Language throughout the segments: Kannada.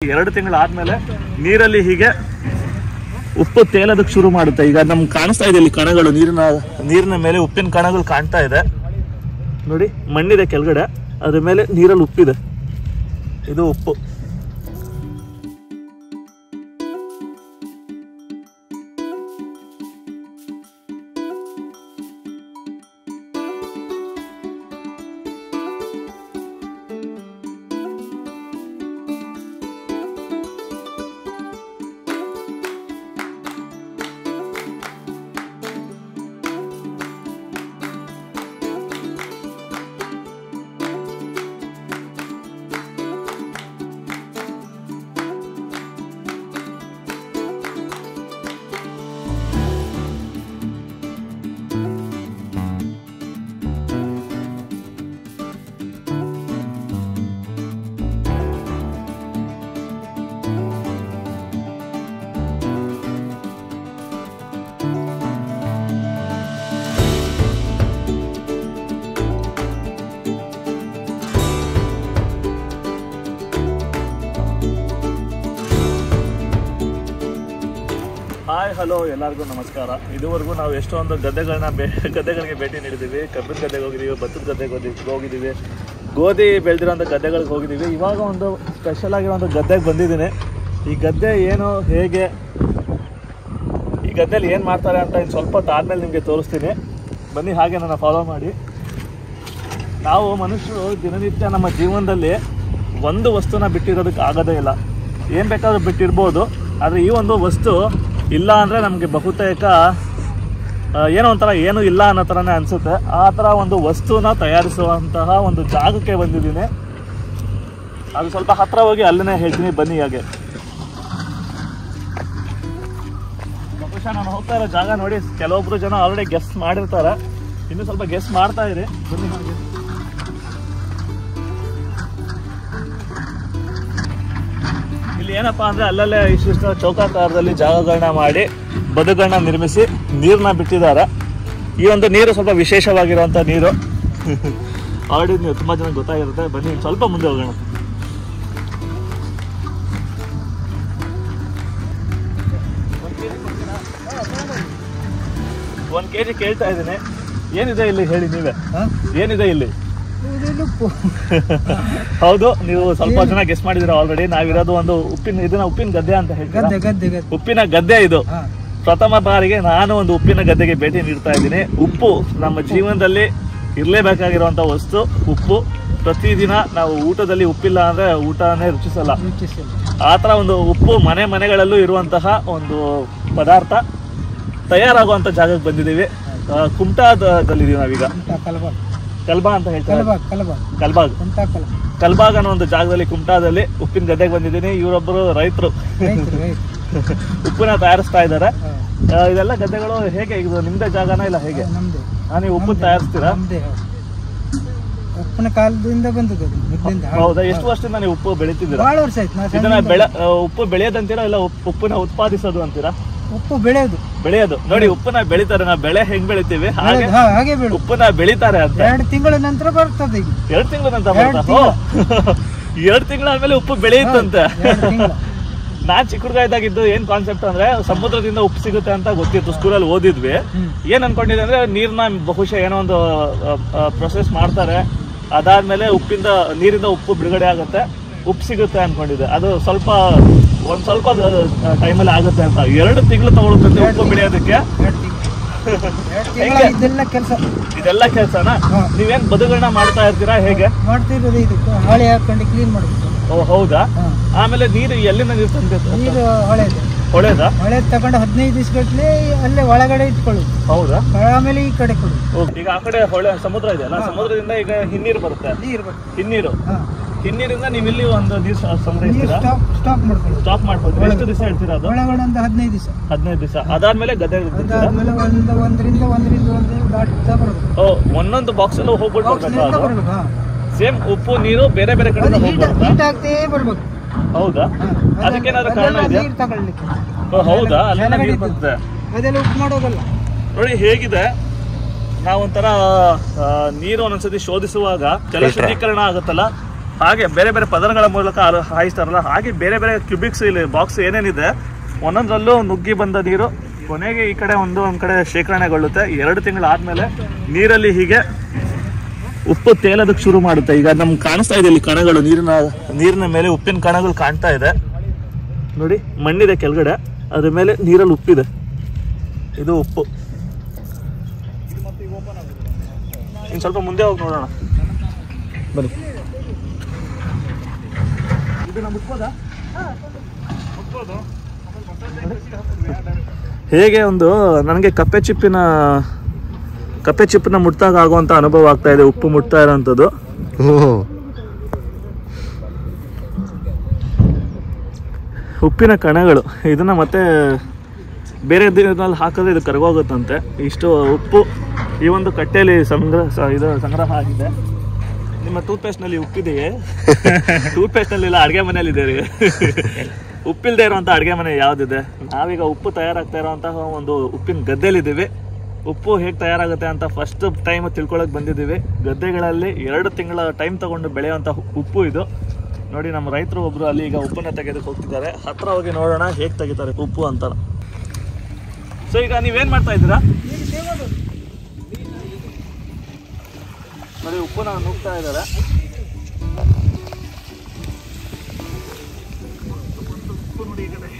ಎರಡು ತಿಂಗಳಾದ್ಮೇಲೆ ನೀರಲ್ಲಿ ಹೀಗೆ ಉಪ್ಪು ತೇಲೋದಕ್ಕೆ ಶುರು ಮಾಡುತ್ತೆ ಈಗ ನಮ್ಗೆ ಕಾಣಿಸ್ತಾ ಇದೆ ಇಲ್ಲಿ ಕಣಗಳು ನೀರಿನ ನೀರಿನ ಮೇಲೆ ಉಪ್ಪಿನ ಕಣಗಳು ಕಾಣ್ತಾ ಇದೆ ನೋಡಿ ಮಣ್ಣಿದೆ ಕೆಳಗಡೆ ಅದ್ರ ಮೇಲೆ ನೀರಲ್ಲಿ ಉಪ್ಪಿದೆ ಇದು ಉಪ್ಪು ಹಾಯ್ ಹಲೋ ಎಲ್ಲರಿಗೂ ನಮಸ್ಕಾರ ಇದುವರೆಗೂ ನಾವು ಎಷ್ಟೊಂದು ಗದ್ದೆಗಳನ್ನ ಬೇ ಗದ್ದೆಗಳಿಗೆ ಭೇಟಿ ನೀಡಿದ್ದೀವಿ ಕಬ್ಬಿನ ಗದ್ದೆಗೆ ಹೋಗಿದ್ದೀವಿ ಭತ್ತದ ಗದ್ದೆಗೆ ಹೋಗಿ ಹೋಗಿದ್ದೀವಿ ಗೋಧಿ ಬೆಳೆದಿರೋಂಥ ಗದ್ದೆಗಳಿಗೆ ಹೋಗಿದ್ದೀವಿ ಇವಾಗ ಒಂದು ಸ್ಪೆಷಲ್ ಆಗಿರೋ ಒಂದು ಗದ್ದೆಗೆ ಬಂದಿದ್ದೀನಿ ಈ ಗದ್ದೆ ಏನು ಹೇಗೆ ಈ ಗದ್ದೆಯಲ್ಲಿ ಏನು ಮಾಡ್ತಾರೆ ಅಂತ ಇನ್ನು ಸ್ವಲ್ಪ ಹೊತ್ತು ಆದಮೇಲೆ ನಿಮಗೆ ತೋರಿಸ್ತೀನಿ ಬನ್ನಿ ಹಾಗೆ ನನ್ನ ಫಾಲೋ ಮಾಡಿ ನಾವು ಮನುಷ್ಯರು ದಿನನಿತ್ಯ ನಮ್ಮ ಜೀವನದಲ್ಲಿ ಒಂದು ವಸ್ತುನ ಬಿಟ್ಟಿರೋದಕ್ಕೆ ಆಗೋದೇ ಇಲ್ಲ ಏನು ಬೇಕಾದ್ರೂ ಬಿಟ್ಟಿರ್ಬೋದು ಆದರೆ ಈ ಒಂದು ವಸ್ತು ಇಲ್ಲ ಅಂದರೆ ನಮಗೆ ಬಹುತೇಕ ಆ, ಏನೋ ಒಂಥರ ಏನೂ ಇಲ್ಲ ಅನ್ನೋ ಥರನೇ ಅನಿಸುತ್ತೆ ಆ ಥರ ಒಂದು ವಸ್ತುನ ತಯಾರಿಸುವಂತಹ ಒಂದು ಜಾಗಕ್ಕೆ ಬಂದಿದ್ದೀನಿ ಅದು ಸ್ವಲ್ಪ ಹತ್ರ ಹೋಗಿ ಅಲ್ಲೇ ಹೇಳ್ತೀನಿ ಬನ್ನಿ ಹಾಗೆ ಬಹುಶಃ ನಾನು ಹೋಗ್ತಾ ಇರೋ ಜಾಗ ನೋಡಿ ಕೆಲವೊಬ್ರು ಜನ ಆಲ್ರೆಡಿ ಗೆಸ್ಟ್ ಮಾಡಿರ್ತಾರೆ ಇನ್ನು ಸ್ವಲ್ಪ ಗೆಸ್ಟ್ ಮಾಡ್ತಾ ಇರಿ ಬನ್ನಿ ಹಾಗೆ ಇಲ್ಲಿ ಏನಪ್ಪಾ ಅಂದ್ರೆ ಅಲ್ಲಲ್ಲೇ ಇಷ್ಟಿಷ್ಟು ಚೌಕಾಕಾರದಲ್ಲಿ ಜಾಗಗಳನ್ನ ಮಾಡಿ ಬದುಗಳನ್ನ ನಿರ್ಮಿಸಿ ನೀರನ್ನ ಬಿಟ್ಟಿದ್ದಾರೆ ಈ ಒಂದು ನೀರು ಸ್ವಲ್ಪ ವಿಶೇಷವಾಗಿರುವಂತ ನೀರು ಆಲ್ರೆಡಿ ನೀವು ತುಂಬಾ ಜನ ಗೊತ್ತಾಗಿರುತ್ತೆ ಬನ್ನಿ ಇನ್ನು ಸ್ವಲ್ಪ ಮುಂದೆ ಹೋಗೋಣ ಒಂದ್ ಕೆಜಿ ಕೇಳ್ತಾ ಇದ್ದೀನಿ ಏನಿದೆ ಇಲ್ಲಿ ಹೇಳಿ ನೀವೇ ಏನಿದೆ ಇಲ್ಲಿ ಹೌದು ನೀವು ಸ್ವಲ್ಪ ಜನ ಗೆಸ್ ಮಾಡಿದಿರ ಆಲ್ರೆಡಿ ನಾವಿರೋದು ಒಂದು ಉಪ್ಪಿನ ಇದನ್ನ ಉಪ್ಪಿನ ಗದ್ದೆ ಅಂತ ಹೇಳ್ತೀರಾ ಗದ್ದೆ ಗದ್ದೆ ಗದ್ದೆ ಉಪ್ಪಿನ ಗದ್ದೆ ಇದು ಹಾ ಪ್ರಥಮ ಬಾರಿಗೆ ನಾನು ಒಂದು ಉಪ್ಪಿನ ಗದ್ದೆಗೆ ಭೇಟಿ ನೀಡ್ತಾ ಇದ್ದೀನಿ ಉಪ್ಪು ನಮ್ಮ ಜೀವನದಲ್ಲಿ ಇರಲೇಬೇಕಾಗಿರುವಂತ ವಸ್ತು ಉಪ್ಪು ಪ್ರತಿದಿನ ನಾವು ಊಟದಲ್ಲಿ ಉಪ್ಪಿಲ್ಲ ಅಂದ್ರೆ ಊಟನೇ ರುಚಿಸಲ್ಲ ರುಚಿಸಿಲ್ಲ ಆ ಥರ ಒಂದು ಉಪ್ಪು ಮನೆ ಮನೆಗಳಲ್ಲೂ ಇರುವಂತಹ ಒಂದು ಪದಾರ್ಥ ತಯಾರಾಗುವಂತ ಜಾಗಕ್ಕೆ ಬಂದಿದ್ದೀವಿ ಆ, ಕುಮಟಾದಲ್ಲಿದ್ದೀವಿ ನಾವೀಗ ಕುಂಟ ಕಲಬಾಗ್ ಕಲ್ಬಾ ಅಂತ ಹೇಳ್ತಾರೆ ಕಲಬಾಗ್ ಕಲಬಾಗ್ ಕಲ್ಬಾಗ್ ಕುಂಟ ಕಲ ಕಲ್ಬಾಗ್ ಅನ್ನೋ ಒಂದು ಜಾಗದಲ್ಲಿ ಕುಮಟಾದಲ್ಲಿ ಉಪ್ಪಿನ ಗದ್ದೆಗೆ ಬಂದಿದ್ದೀನಿ ಇವರೊಬ್ಬರು ರೈತರು ರೈತರು ರೈತರು ಉಪ್ಪನ್ನ ತಯಾರಿಸ್ತಾ ಇದ್ದಾರೆ ಹಾ. ಆ, ಇದೆಲ್ಲ ಗದ್ದೆಗಳು ಹೇಗೆ ಇದು ನಿಮ್ದೇ ಜಾಗನ ಇಲ್ಲ ಹೇಗೆ ನಮ್ದೇ ಆ, ನೀವು ಉಪ್ಪು ತಯಾರಿಸ್ತೀರಾ ನಮ್ದೇ ಹೌದು. ಉಪ್ಪಿನ ಕಾಲದಿಂದ ಬಂದದ್ದು ಅದು ಮೊದ್ಲಿಂದ ಹೌದಾ ಎಷ್ಟು ವರ್ಷದಿಂದ ನೀವು ಉಪ್ಪು ಬೆಳಿತಿದ್ದೀರಾ ಬಹಳ ವರ್ಷ ಆಯ್ತು ನಾವು ಇದನ್ನ ಸಣ್ಣದಿಂದ ಬೆಳೆ ಆ, ಉಪ್ಪು ಬೆಳೆಯೋದಂತೀರಾ ಇಲ್ಲ ಉಪ್- ಉಪ್ಪನ್ನ ಉತ್ಪಾದಿಸೋದು ಅಂತೀರಾ ಉಪ್ಪು ಬೆಳೆಯೋದು ಬೆಳೆಯೋದು ನೋಡಿ ಉಪ್ಪನ್ನ ಬೆಳಿತಾರೆ ನಾವು ಬೆಳೆ ಹೆಂಗ್ ಬೆಳಿತೀವಿ ಹಾಗೆ ಬೆಳೆಯೋದು, ಹಾ, ಹಾಗೆ ಬೆಳೆದು ಉಪ್ಪನ್ನ ಬೆಳಿತಾರೆ ಅಂತ ಎರಡು ತಿಂಗಳ ನಂತರ ಬರ್ತದೆ ಈಗ ಎರಡ್ ತಿಂಗಳು ಅಂತ ಎರಡ್ ಬರ್ತಾ ಎರಡ್ ತಿಂಗಳಾದ್ಮೇಲೆ ಉಪ್ಪು ಬೆಳೆಯುತ್ತಂತೆ ಎರಡು ತಿಂಗಳು ನಾನ್ ಚಿಕ್ಕ ಹುಡುಗ ಇದ್ದಾಗಿದ್ದು ಏನ್ ಕಾನ್ಸೆಪ್ಟ್ ಅಂದ್ರೆ ಸಮುದ್ರದಿಂದ ಉಪ್ಪು ಸಿಗುತ್ತೆ ಅಂತ ಗೊತ್ತಿತ್ತು ಸ್ಕೂಲಲ್ಲಿ ಓದಿದ್ವಿ ಹ್ಮ್. ಏನ್ ಅನ್ಕೊಂಡಿದ್ದೆ ಅಂದ್ರೆ ನೀರ್ನ ಬಹುಶಃ ಏನೋ ಒಂದು ಪ್ರೊಸೆಸ್ ಮಾಡ್ತಾರೆ ಅದಾದ್ಮೇಲೆ ಉಪ್ಪಿಂದ ನೀರಿಂದ ಉಪ್ಪು ಬಿಡುಗಡೆ ಆಗುತ್ತೆ ಉಪ್ಪು ಸಿಗುತ್ತೆ ಅನ್ಕೊಂಡಿದ್ದೆ ಅದು ಸ್ವಲ್ಪ ಒಂದ್ ಸ್ವಲ್ಪ ಟೈಮಲ್ಲಿ ಆಗುತ್ತೆ ಅಂತ ಎರಡು ತಿಂಗಳು ತಗೊಳುತ್ತೆ ಉಪ್ಪು ಬೆಳೆಯೋದಕ್ಕೆ ಎರಡು ತಿಂಗಳು ಎರಡು ತಿಂಗಳ ಇದೆಲ್ಲ ಕೆಲಸ ಇದೆಲ್ಲ ಕೆಲ್ಸನ ಹಾ. ನೀವೇನ್ ಬದುಗಳನ್ನ ಮಾಡ್ತಾ ಇರ್ತೀರಾ ಹೇಗೆ ಮಾಡ್ತಿರೋದು ಇದಕ್ಕೆ ಹಾಳೆ ಹಾಕೊಂಡು ಕ್ಲೀನ್ ಮಾಡಬೇಕು ಓ ಹೌದಾ ಹಾ. ಆಮೇಲೆ ನೀರು ಎಲ್ಲಿಂದ ನೀರು ತಂದಿರ್ತಾರೆ ನೀರು ಹೊಳೆದು ಹೊಳೆದಾ ಹೊಳೆ ತಗೊಂಡು ಹದಿನೈದು ದಿವಸಗಟ್ಲೆ ಅಲ್ಲೇ ಒಳಗಡೆ ಇಟ್ಕೊಳ್ಳೋದು ಹೌದಾ ಆಮೇಲೆ ಈ ಕಡೆ ಕೊಡೋದು ಓ, ಈಗ ಆ ಕಡೆ ಹೊಳೆ ಸಮುದ್ರ ಇದೆಯಲ್ಲ ಸಮುದ್ರದಿಂದ ಈಗ ಹಿನ್ನೀರು ಬರುತ್ತೆ ನೀರು ಬರ್ತದೆ ಹಿನ್ನೀರು ಹಾ ಹಿನ್ನೀರಿಂದ ನೀವು ಇಲ್ಲಿ ಒಂದು ನೀರು ಸ- ನೀರು ಸಂಗ್ರಹಿಸ್ತೀರಾ ಸ್ಟಾಪ್ ಸ್ಟಾಪ್ ಮಾಡ್ಕೊಳ್ಳೋದು ಸ್ಟಾಪ್ ಮಾಡ್ಬೋದು ಎಷ್ಟು ದಿವಸ ಹೇಳ್ತೀರಾ ಅದು ಒಳಗಡೆ ಒಂದು ಹದಿನೈದು ದಿವಸ ಹದಿನೈದು ದಿವಸ ಅದಾದ್ಮೇಲೆ ಗದ್ದೆ ಅದಾದ್ಮೇಲೆ ಒಂದು ಒಂದರಿಂದ ಒಂದರಿಂದ ಒಂದು ದಾಟ್ತಾ ಬರ್ಬೇಕು ಓ ಒಂದೊಂದು ಬಾಕ್ಸ್ ಅಲ್ಲೂ ಹೋಗ್ಬಿಟ್ಟು ಬರ್ಬೇಕಾ ಬಾಕ್ಸ್ನಿಂದ ಅದು ಬರ್ಬೇಕು ಹಾ ಸೇಮ್ ಉಪ್ಪು ನೀರು ಬೇರೆ ಬೇರೆ ಕಡೆ ಅದು ಹೀಟ್ ಹೋಗ್ಬಾರ್ದಾ ಹೀಟ್ ಆಗ್ತೇ ಬರ್ಬೇಕು ಹೌದಾ ಹಾ. ಅದಕ್ಕೇನಾದ್ರು ಅದೆಲ್ಲ ಕಾರಣ ಇದೆಯಾ ನೀರು ತಗೊಳ್ಲಿಕ್ಕೆ ಓ ಹೌದಾ ಅಲ್ಲಿಂದ ಕೆಳಗಡೆ ನೀರು ಇದ್ದು. ಬರುತ್ತೆ ಅದೆಲ್ಲ ಉಪ್ಪು ಮಾಡೋದಲ್ಲ ನೋಡಿ ಹೇಗಿದೆ ನಾವೊಂಥರ ಆ, ನೀರು ಒಂದೊಂದ್ಸತಿ ಶೋಧಿಸುವಾಗ ಜಲ ಶುದ್ಧೀಕರಣ ಆಗುತ್ತಲ್ಲ ಹಾಗೆ ಬೇರೆ ಬೇರೆ ಪದರಗಳ ಮೂಲಕ ಹಾರು- ಹಾಯಿಸ್ತಾರಲ್ಲ ಹಾಗೆ ಬೇರೆ ಬೇರೆ ಕ್ಯೂಬಿಕ್ಸ್ ಇಲ್ಲಿ ಬಾಕ್ಸ್ ಏನೇನಿದೆ ಒಂದೊಂದರಲ್ಲೂ ನುಗ್ಗಿ ಬಂದ ನೀರು ಕೊನೆಗೆ ಈ ಕಡೆ ಒಂದು ಒಂದು ಕಡೆ ಶೇಖರಣೆಗೊಳ್ಳುತ್ತೆ ಎರಡು ತಿಂಗಳಾದ್ಮೇಲೆ ನೀರಲ್ಲಿ ಹೀಗೆ ಉಪ್ಪು ತೇಲೋದಕ್ಕೆ ಶುರು ಮಾಡುತ್ತೆ ಈಗ ನಮ್ಗೆ ಕಾಣಿಸ್ತಾ ಇದೆ ಇಲ್ಲಿ ಕಣಗಳು ನೀರಿನ ನೀರಿನ ಮೇಲೆ ಉಪ್ಪಿನ ಕಣಗಳು ಕಾಣ್ತಾ ಇದೆ ನೋಡಿ ಮಣ್ಣಿದೆ ಕೆಳಗಡೆ ಅದ್ರ ಮೇಲೆ ನೀರಲ್ಲಿ ಉಪ್ಪಿದೆ ಇದು ಉಪ್ಪು ಇನ್ನು ಸ್ವಲ್ಪ ಮುಂದೆ ಹೋಗಿ ನೋಡೋಣ ಬನ್ನಿ ಇದು ನಮ್ಮ ಉಪ್ಪೋದಾ ಹೇಗೆ ಒಂದು ನನಗೆ ಕಪ್ಪೆ ಚಿಪ್ಪಿನ ಕಪ್ಪೆ ಚಿಪ್ಪನ್ನ ಮುಟ್ಟಾಗ ಆಗುವಂತ ಅನುಭವ ಆಗ್ತಾ ಇದೆ ಉಪ್ಪು ಮುಟ್ತಾ ಇರೋಂಥದ್ದು ಉಪ್ಪಿನ ಕಣಗಳು ಇದನ್ನ ಮತ್ತೆ ಬೇರೆ ದಿನದಲ್ಲಿ ಹಾಕಿದ್ರೆ ಇದು ಕರಗೋಗುತ್ತಂತೆ ಇಷ್ಟು ಉಪ್ಪು ಈ ಒಂದು ಕಟ್ಟೆಯಲ್ಲಿ ಸಂಗ್ರಹ ಸ- ಇದು ಸಂಗ್ರಹ ಆಗಿದೆ ನಿಮ್ಮ ಟೂತ್ ಪೇಸ್ಟ್ ನಲ್ಲಿ ಉಪ್ಪಿದೆಯೇ ಟೂತ್ ಪೇಸ್ಟ್ ನಲ್ಲಿ ಇಲ್ಲ ಅಡುಗೆ ಮನೆಯಲ್ಲಿ ಇದೆ ರೀ. ಉಪ್ಪಿಲ್ದೇ ಇರುವಂತ ಅಡುಗೆ ಮನೆ ಯಾವ್ದಿದೆ ನಾವೀಗ ಉಪ್ಪು ತಯಾರಾಗ್ತಾ ಇರುವಂತಹ ಒಂದು ಉಪ್ಪಿನ ಗದ್ದೆಲಿದ್ದೀವಿ ಉಪ್ಪು ಹೇಗೆ ತಯಾರಾಗುತ್ತೆ ಅಂತ ಫಸ್ಟ್ ಟೈಮ್ ತಿಳ್ಕೊಳಕ್ ಬಂದಿದ್ದೀವಿ ಗದ್ದೆಗಳಲ್ಲಿ ಎರಡು ತಿಂಗಳ ಟೈಮ್ ತಗೊಂಡು ಬೆಳೆಯುವಂತ ಉಪ್ಪು ಇದು ನೋಡಿ ನಮ್ಮ ರೈತರು ಒಬ್ರು ಅಲ್ಲಿ ಈಗ ಉಪ್ಪನ್ನ ತೆಗೆದಕ್ಕೆ ಹೋಗ್ತಿದ್ದಾರೆ ಹತ್ರ ಹೋಗಿ ನೋಡೋಣ ಹೇಗೆ ತೆಗಿತಾರೆ ಉಪ್ಪು ಅಂತ ಸೊ ಈಗ ನೀವೇನ್ ಮಾಡ್ತಾ ಇದ್ದೀರಾ ನೋಡಿ ಉಪ್ಪನ್ನ ನುಗ್ತಾ ಇದ್ದಾರೆ ಉಪ್ಪು ನೋಡಿ ಈ ಕಡೆ.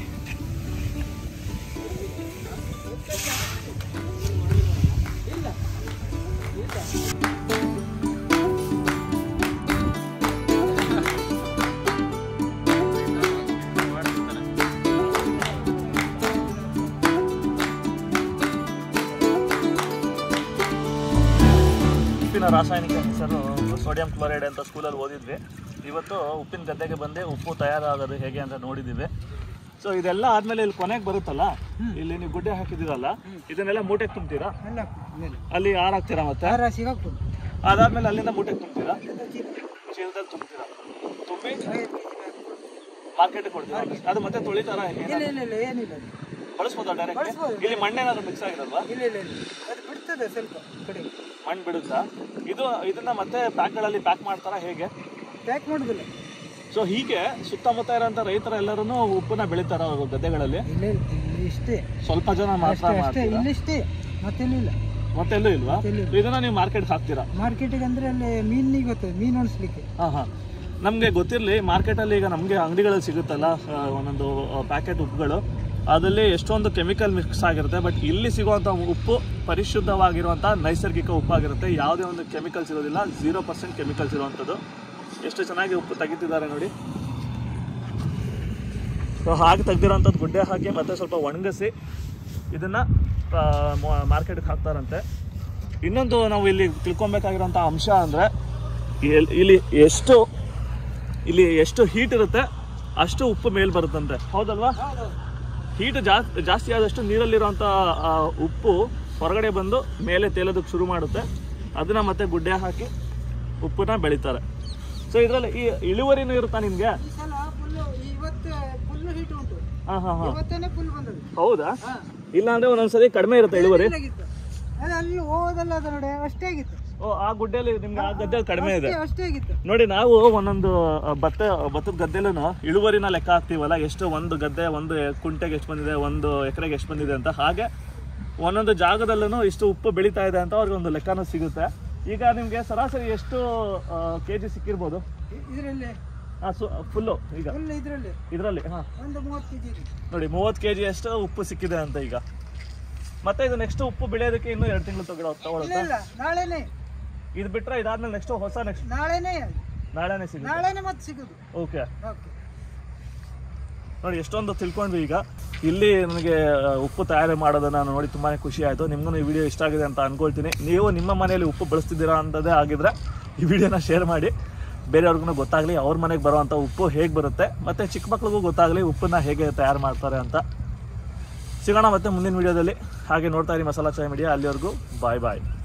ಉಪ್ಪಿನ ರಾಸಾಯನಿಕ ಹೆಸರು ಸೋಡಿಯಂ ಕ್ಲೋರೈಡ್ ಅಂತ ಸ್ಕೂಲಲ್ಲಿ ಓದಿದ್ವಿ ಇವತ್ತು ಉಪ್ಪಿನ ಗದ್ದೆಗೆ ಬಂದು ಉಪ್ಪು ತಯಾರಾಗೋದು ಹೇಗೆ ಅಂತ ನೋಡಿದ್ದೀವಿ ಸೊ ಇದೆಲ್ಲ ಆದ್ಮೇಲೆ ಇಲ್ಲಿ ಕೊನೆಗೆ ಬರುತ್ತಲ್ಲ ಇಲ್ಲಿ ನೀವು ಗುಡ್ಡೆ ಹಾಕಿದಿರಲ್ಲ ಇದನ್ನೆಲ್ಲ ಮೂಟೆಗೆ ತುಂಬ್ತೀರಾ ಎಲ್ಲ ಮೇಲೆ ಅಲ್ಲಿ ಹಾರಾಕ್ತೀರಾ ಮತ್ತೆ ಆರ ಸಿಗಾಕ್ಬೋದು ಅದಾದ್ಮೇಲೆ ಅಲ್ಲಿಂದ ಮೂಟೆಗೆ ತುಂಬ್ತೀರಾ ಚೀಲದಲ್ಲಿ ತುಂಬ್ತೀರಾ ತುಂಬಿ ಮಾರ್ಕೆಟ್ಗೆ ಕೊಡ್ತೀರಾ ಅದು ಮತ್ತೆ ತೊಳಿತಾರ ಇಲ್ಲ ಇಲ್ಲ ಇಲ್ಲ ಏನಿಲ್ಲ ಅದು. ಬಳಸ್ಬೋದಾ ಡೈರೆಕ್ಟ್ ಬಳಸ್ಬೋದು. ಇಲ್ಲಿ ಮಣ್ಣೇನಾದ್ರು ಮಿಕ್ಸ್ ಆಗಿರಲ್ವಾ ಇಲ್ಲ ಇಲ್ಲ ಇಲ್ಲ ಅದು ಬಿಡ್ತದೆ ಸ್ವಲ್ಪ ಕಡೆ ಮಣ್ಣು ಬಿಡುತ್ತಾ ಇದು ಇದನ್ನ ಮತ್ತೆ ಪ್ಯಾಕ್ಗಳಲ್ಲಿ ಪ್ಯಾಕ್ ಮಾಡ್ತಾರಾ ಹೇಗೆ ಪ್ಯಾಕ್ ಮಾಡೋದಿಲ್ಲ ಸೊ ಹೀಗೆ ಸುತ್ತಮುತ್ತ ಇರೋಂಥ ರೈತರ ಎಲ್ಲರೂ ಉಪ್ಪನ್ನ ಬೆಳಿತಾರ ಅವ್ರ ಗದ್ದೆಗಳಲ್ಲಿ ಇಲ್ಲ ಇಲ್ಲ ಇಲ್ಲಿ ಇಷ್ಟೇ ಸ್ವಲ್ಪ ಜನ ಮಾತ್ರ ಅಷ್ಟೇ ಅಷ್ಟೇ ಮಾಡ್ತೀರಾ ಇಲ್ಲಿಷ್ಟೇ ಮತ್ತೆಲ್ಲಿಲ್ಲ ಮತ್ತೆಲ್ಲೂ ಇಲ್ವಾ ಮತ್ತೆಲ್ಲೂ ಇದನ್ನ ನೀವು ಮಾರ್ಕೆಟ್ ಹಾಕ್ತೀರಾ ಮಾರ್ಕೆಟಿಗೆ ಅಂದ್ರೆ ಅಲ್ಲಿ ಮೀನಿಗೆ ಗೊತ್ತದ ಮೀನು ಒಣಸ್ಲಿಕ್ಕೆ ಹಾ ಹಾ ನಮಗೆ ಗೊತ್ತಿರಲಿ ಮಾರ್ಕೆಟಲ್ಲಿ ಈಗ ನಮಗೆ ಅಂಗಡಿಗಳಲ್ಲಿ ಸಿಗುತ್ತಲ್ಲ ಆ, ಒಂದೊಂದು ಪ್ಯಾಕೆಟ್ ಉಪ್ಪುಗಳು ಅದರಲ್ಲಿ ಎಷ್ಟೊಂದು ಕೆಮಿಕಲ್ ಮಿಕ್ಸ್ ಆಗಿರುತ್ತೆ ಬಟ್ ಇಲ್ಲಿ ಸಿಗುವಂಥ ಉಪ್ಪು ಪರಿಶುದ್ಧವಾಗಿರುವಂಥ ನೈಸರ್ಗಿಕ ಉಪ್ಪಾಗಿರುತ್ತೆ ಯಾವುದೇ ಒಂದು ಕೆಮಿಕಲ್ಸ್ ಇರೋದಿಲ್ಲ ಝೀರೋ ಪರ್ಸೆಂಟ್ ಕೆಮಿಕಲ್ಸ್ ಇರುವಂಥದ್ದು ಎಷ್ಟು ಚೆನ್ನಾಗಿ ಉಪ್ಪು ತೆಗಿತಿದ್ದಾರೆ ನೋಡಿ ಸೊ ಹಾಗೆ ತೆಗ್ದಿರೋಂಥದ್ದು ಗುಡ್ಡೆ ಹಾಕಿ ಮತ್ತೆ ಸ್ವಲ್ಪ ಒಣಗಿಸಿ ಇದನ್ನು ಮಾರ್ಕೆಟ್ಗೆ ಹಾಕ್ತಾರಂತೆ ಇನ್ನೊಂದು ನಾವು ಇಲ್ಲಿ ತಿಳ್ಕೊಬೇಕಾಗಿರೋಂಥ ಅಂಶ ಅಂದರೆ ಇಲ್ಲಿ ಎಷ್ಟು ಇಲ್ಲಿ ಎಷ್ಟು ಹೀಟ್ ಇರುತ್ತೆ ಅಷ್ಟು ಉಪ್ಪು ಮೇಲ್ ಬರುತ್ತಂತೆ ಹೌದಲ್ವಾ ಹೀಟ್ ಜಾಸ್ತಿ ಜಾಸ್ತಿ ಆದಷ್ಟು ನೀರಲ್ಲಿರುವಂಥ ಆ, ಉಪ್ಪು ಹೊರಗಡೆ ಬಂದು ಮೇಲೆ ತೇಲೋದಕ್ಕೆ ಶುರು ಮಾಡುತ್ತೆ ಅದನ್ನ ಮತ್ತೆ ಗುಡ್ಡೆ ಹಾಕಿ ಉಪ್ಪನ್ನ ಬೆಳಿತಾರೆ ಸೊ ಇದರಲ್ಲಿ ಈ ಇಳುವರಿನೂ ಇರುತ್ತಾ ನಿಮಗೆ ಈ ಸಲ ಫುಲ್ಲು ಇವತ್ತು ಫುಲ್ ಹೀಟ್ ಉಂಟು ಹಾಂ ಹಾಂ ಹಾಂ ಇವತ್ತೇನೆ ಫುಲ್ ಬಂದದ್ದು ಹೌದಾ ಹಾ. ಇಲ್ಲ ಅಂದ್ರೆ ಒಂದೊಂದ್ಸರಿ ಕಡಿಮೆ ಇರುತ್ತೆ ಇಳುವರಿ ಆಗಿತ್ತು ಅದು ಅಲ್ಲಿ ಹೋದಲ್ಲ ಅದು ನೋಡಿ ಅಷ್ಟೇ ಆಗಿತ್ತು ಓ ಆ ಗುಡ್ಡೆಯಲ್ಲಿ ನಿಮ್ಗೆ ಆ ಗದ್ದೆ ಕಡಿಮೆ ಇದೆ ಅಷ್ಟೇ ಅಷ್ಟೇ ಆಗಿತ್ತು ನೋಡಿ ನಾವು ಒಂದೊಂದು ಆ, ಭತ್ತ ಭತ್ತದ ಗದ್ದೆಲೂ ಇಳುವರಿನ ಲೆಕ್ಕ ಹಾಕ್ತೀವಲ್ಲ ಎಷ್ಟು ಒಂದು ಗದ್ದೆ ಒಂದು ಕುಂಟೆಗೆ ಎಷ್ಟು ಬಂದಿದೆ ಒಂದು ಎಕರೆಗೆ ಎಷ್ಟು ಬಂದಿದೆ ಅಂತ ಹಾಗೆ ಒಂದೊಂದು ಜಾಗದಲ್ಲೂ ಇಷ್ಟು ಉಪ್ಪು ಬೆಳೀತಾ ಇದೆ ಅಂತ ಅವ್ರಿಗೆ ಒಂದು ಲೆಕ್ಕನೂ ಸಿಗುತ್ತೆ ಈಗ ನಿಮಗೆ ಸರಾಸರಿ ಎಷ್ಟು ಕೆ ಜಿ ಸಿಕ್ಕಿರ್ಬೋದು ಇದರಲ್ಲಿ ಫುಲ್ಲು ಈಗ ಫುಲ್ ಇದರಲ್ಲಿ ಇದರಲ್ಲಿ ಹಾಂ ಒಂದು ಮೂವತ್ತು ಕೆಜಿ ಇದೆ ನೋಡಿ ಮೂವತ್ತು ಕೆ ಜಿ ಅಷ್ಟು ಉಪ್ಪು ಸಿಕ್ಕಿದೆ ಅಂತ ಈಗ ಮತ್ತೆ ಇದು ನೆಕ್ಸ್ಟ್ ಉಪ್ಪು ಬೆಳೆಯೋದಕ್ಕೆ ಇನ್ನೂ ಎರಡು ತಿಂಗಳು ತಗೊಳ್ಳೋ ಇಲ್ಲ ತಗೊಳುತ್ತೆ ಇಲ್ಲ ನಾಳೆನೆ ಇದು ಬಿಟ್ರೆ ಇದಾದ್ಮೇಲೆ ನೆಕ್ಸ್ಟ್ ಹೊಸ ನೆಕ್ಸ್ಟ್ ನಾಳೆನೆ ನಾಳೆನೇ ಸಿಗುತ್ತೆ ನಾಳೆನೆ ಮತ್ತೆ ಸಿಗೋದು ಓಕೆ ಓಕೆ ನೋಡಿ ಎಷ್ಟೊಂದು ತಿಳ್ಕೊಂಡ್ವಿ ಈಗ ಇಲ್ಲಿ ನನಗೆ ಆ, ಉಪ್ಪು ತಯಾರಿ ಮಾಡೋದನ್ನ ನೋಡಿ ತುಂಬಾ ಖುಷಿ ಆಯಿತು ನಿಮಗೂ ಈ ವಿಡಿಯೋ ಇಷ್ಟ ಆಗಿದೆ ಅಂತ ಅನ್ಕೊಳ್ತೀನಿ ನೀವು ನಿಮ್ಮ ಮನೆಯಲ್ಲಿ ಉಪ್ಪು ಬಳಸ್ತಿದ್ದೀರಾ ಅಂತದೇ ಆಗಿದ್ರೆ ಈ ವಿಡಿಯೋನ ಶೇರ್ ಮಾಡಿ ಬೇರೆಯವ್ರಿಗೂ ಗೊತ್ತಾಗಲಿ ಅವ್ರ ಮನೆಗೆ ಬರುವಂಥ ಉಪ್ಪು ಹೇಗೆ ಬರುತ್ತೆ ಮತ್ತು ಚಿಕ್ಕ ಮಕ್ಳಿಗೂ ಗೊತ್ತಾಗಲಿ ಉಪ್ಪನ್ನ ಹೇಗೆ ತಯಾರು ಮಾಡ್ತಾರೆ ಅಂತ ಸಿಗೋಣ ಮತ್ತೆ ಮುಂದಿನ ವಿಡಿಯೋದಲ್ಲಿ ಹಾಗೆ ನೋಡ್ತಾ ಇರಿ ಮಸಾಲಾ ಚಾಯ್ ಮೀಡಿಯಾ ಅಲ್ಲಿವರೆಗೂ ಬಾಯ್ ಬಾಯ್